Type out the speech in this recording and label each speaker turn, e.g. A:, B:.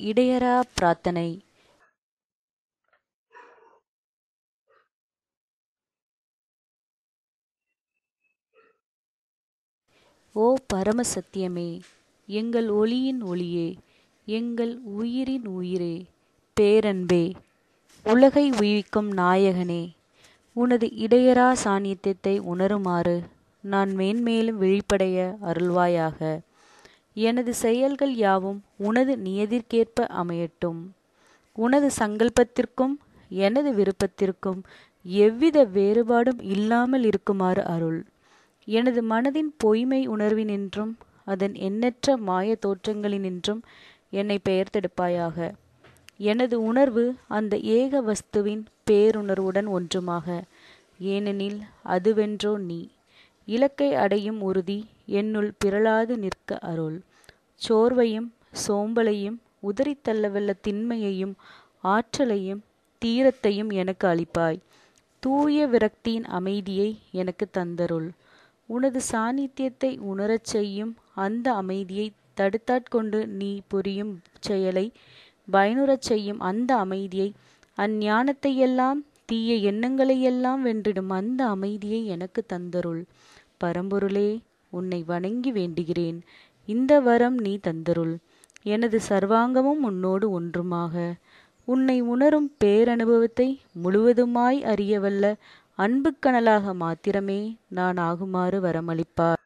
A: இடையறா பிரார்த்தனை ஓ பரம சத்தியமே எங்கள் ஒளியின் ஒளியே எங்கள் உயிரின் உயிரே பேரன்பே உலகை உய்விக்கும் நாயகனே உனது இடையறா சாநித்தியத்தை உணருமாறு நான் மேன்மேலும் விழிப்படைய அருள்வாயாக எனது செயல்கள் யாவும் உனது நியதிற்கேற்ப அமையட்டும் உனது சங்கல்பத்திற்கும் எனது விருப்பத்திற்கும் எவ்வித வேறுபாடும் இல்லாமல் இருக்குமாறு அருள் எனது மனதின் பொய்மை உணர்வினின்றும் அதன் எண்ணற்ற மாய தோற்றங்களினின்றும் என்னை பெயர்த்தெடுப்பாயாக எனது உணர்வு அந்த ஏக வஸ்துவின் பேருணர்வுடன் ஒன்றுமாக ஏனெனில் அதுவென்றோ நீ இலக்கை அடையும் உறுதி என்னுள் பிறழாது நிற்க அருள் சோர்வையும் சோம்பலையும் உதறித் தள்ளவல்ல திண்மையையும் ஆற்றலையும் தீரத்தையும் எனக்கு அளிப்பாய் தூய விரக்தியின் அமைதியை எனக்கு தந்தருள் உனது சாநித்தியத்தை உணரச் செய்யும் அந்த அமைதியை தடுத்தாட்கொண்டு நீ புரியும் செயலை பயனுறச் செய்யும் அந்த அமைதியை அஞ்ஞானத்தையெல்லாம் தீய எண்ணங்களையெல்லாம் வென்றிடும் அந்த அமைதியை எனக்கு தந்தருள் பரம்பொருளே உன்னை வணங்கி வேண்டுகிறேன் இந்த வரம் நீ தந்தருள் எனது சர்வாங்கமும் உன்னோடு ஒன்றுமாக உன்னை உணரும் பேரனுபவத்தை முழுவதுமாய் அறியவல்ல அன்புக்கணலாக மாத்திரமே நான் ஆகுமாறு வரமளிப்பார்